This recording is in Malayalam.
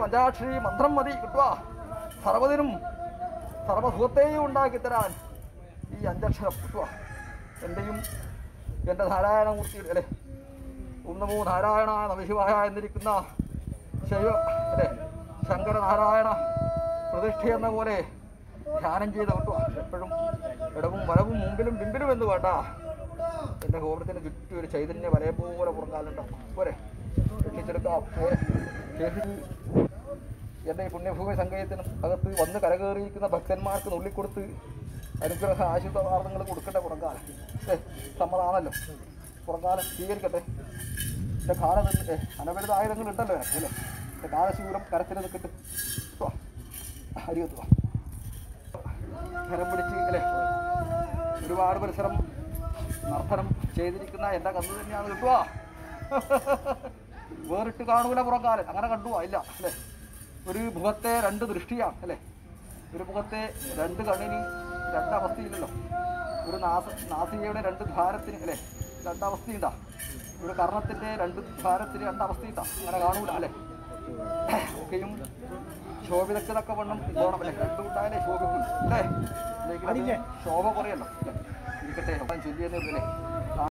പഞ്ചാക്ഷരി മന്ത്രം മതി കിട്ടുക സർവ്വതിനും സർവസുഖത്തെയും ഉണ്ടാക്കി തരാൻ ഈ അഞ്ചക്ഷരം കിട്ടുക എൻ്റെയും എൻ്റെ നാരായണമൂർത്തി അല്ലേ ഓം നമോ നാരായണ നമശിവായ എന്നിരിക്കുന്ന ശൈവ അല്ലേ ശങ്കരനാരായണ പ്രതിഷ്ഠ എന്ന പോലെ ധ്യാനം ചെയ്ത് കിട്ടുക എപ്പോഴും ഇടവും വലവും മുമ്പിലും പിമ്പിലും എന്ന് വേണ്ട എൻ്റെ ഗോപുരത്തിന് ചുറ്റും ഒരു ചൈതന്യ വലയെ പോലെ പുറങ്കാലുണ്ടാവും പോരെ എത്തിച്ചെടുക്കാം പോരെ ശേഷിച്ച് എൻ്റെ ഈ പുണ്യഭൂമി സംഗയത്തിനും അകത്ത് വന്ന് കരകയറിയിരിക്കുന്ന ഭക്തന്മാർക്ക് നുള്ളിക്കൊടുത്ത് അനുഗ്രഹ ആശീർവാദങ്ങൾ കൊടുക്കട്ടെ പുറങ്കാലം ഏ സമ്മതാണല്ലോ പുറങ്കാലം സ്വീകരിക്കട്ടെ എൻ്റെ കാല നിന്ന് അനവരുത ആയുധങ്ങൾ ഉണ്ടല്ലോ എനിക്ക് അല്ലേ എൻ്റെ കാലശൂലം കരത്തിൽ നിൽക്കട്ട് വാ അരികത്ത് വാ കരം പിടിച്ച് അല്ലേ ഒരുപാട് പരിസരം നർത്തനം ചെയ്തിരിക്കുന്ന എൻ്റെ കന്ന് തന്നെയാണ് കിട്ടുക വേറിട്ട് കാണൂല പുറക്കാലൻ അങ്ങനെ കണ്ടുവാ ഇല്ല അല്ലേ ഒരു മുഖത്തെ രണ്ട് ദൃഷ്ടിയാണ് അല്ലേ ഒരു മുഖത്തെ രണ്ട് കണ്ണിന് രണ്ടവസ്ഥയില്ലല്ലോ ഒരു നാസ നാസികയുടെ രണ്ട് ദ്വാരത്തിന് അല്ലേ രണ്ടവസ്ഥയുണ്ടാ ഒരു കർണത്തിൻ്റെ രണ്ട് ദ്വാരത്തിന് രണ്ടവസ്ഥയുണ്ടാ അങ്ങനെ കാണൂല അല്ലേ ഒക്കെയും ശോഭിതക്കതൊക്കെ വണ്ണം പോകണം അല്ലേ രണ്ടും ഉണ്ടായാലേ ശോഭിക്കും അല്ലേ അല്ലെങ്കിൽ അത് ശോഭ കുറയല്ലോ അല്ലേ ഇരിക്കട്ടെ ചൊല്ലിയെന്നേ